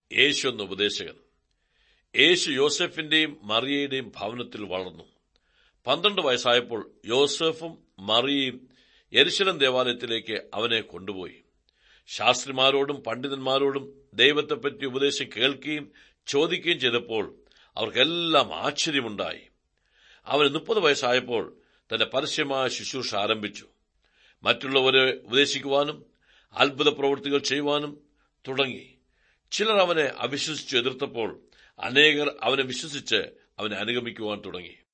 യേശു എന്ന ഉപദേശകൻ യേശു യോസെഫിന്റെയും മറിയയുടെയും ഭവനത്തിൽ വളർന്നു പന്ത്രണ്ട് വയസ്സായപ്പോൾ യോസെഫും മറിയയും യരിശലം ദേവാലയത്തിലേക്ക് അവനെ കൊണ്ടുപോയി ശാസ്ത്രിമാരോടും പണ്ഡിതന്മാരോടും ദൈവത്തെപ്പറ്റി ഉപദേശം കേൾക്കുകയും ചോദിക്കുകയും ചെയ്തപ്പോൾ അവർക്കെല്ലാം ആശ്ചര്യമുണ്ടായി അവന് മുപ്പത് വയസ്സായപ്പോൾ തന്റെ പരസ്യമായ ശുശ്രൂഷ ആരംഭിച്ചു മറ്റുള്ളവരെ ഉപദേശിക്കുവാനും അത്ഭുത പ്രവൃത്തികൾ ചെയ്യുവാനും തുടങ്ങി ചിലർ അവനെ അവിശ്വസിച്ചു എതിർത്തപ്പോൾ അനേകർ അവനെ വിശ്വസിച്ച് അവനെ അനുഗമിക്കുവാൻ തുടങ്ങി